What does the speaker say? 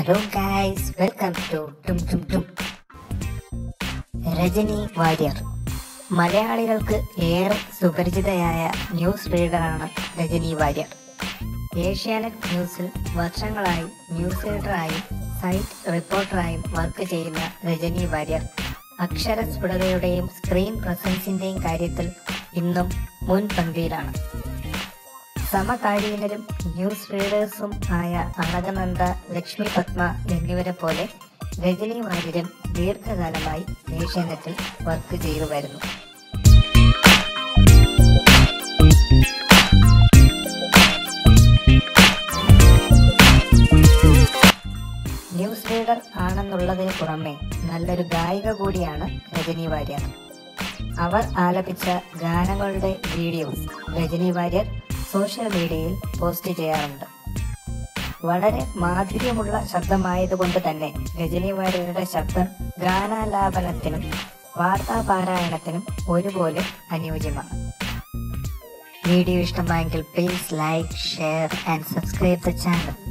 hello guys welcome to ടും ടും ടും രജനി വാര്യർ മലയാളികൾക്ക് ഏറെ സുപരിചിതയായ ന്യൂസ് റീഡറാണ് രജനി വാര്യർ ഏഷ്യാനെറ്റ് ന്യൂസിൽ വർഷങ്ങളായി ന്യൂസ് റീഡറായും സൈറ്റ് റിപ്പോർട്ടറായും വർക്ക് ചെയ്യുന്ന രജനി വാര്യർ അക്ഷരസ്ഫുടതയുടെയും സ്ക്രീൻ പ്രസൻസിന്റെയും കാര്യത്തിൽ ഇന്നും മുൻപന്തിയിലാണ് സമകാലീനരും ന്യൂസ് റീഡേഴ്സും ആയ അളകനന്ദ ലക്ഷ്മി പത്മ എന്നിവരെ പോലെ രജനി വാര്യരും ദീർഘകാലമായി ഏഷ്യാനെറ്റിൽ വർക്ക് ചെയ്തു വരുന്നു ന്യൂസ് റീഡർ ആണെന്നുള്ളതിന് പുറമെ നല്ലൊരു ഗായിക കൂടിയാണ് രജനി വാര്യർ അവർ ആലപിച്ച ഗാനങ്ങളുടെ വീഡിയോസ് രജനി വാര്യർ സോഷ്യൽ മീഡിയയിൽ പോസ്റ്റ് ചെയ്യാറുണ്ട് വളരെ മാധുര്യമുള്ള ശബ്ദമായതുകൊണ്ട് തന്നെ രജനി വാര്യരുടെ ശബ്ദം ഗാനാലാപനത്തിനും വാർത്താ പാരായണത്തിനും ഒരുപോലെ അനുയോജ്യമാണ് വീഡിയോ ഇഷ്ടമായെങ്കിൽ please like share and subscribe the channel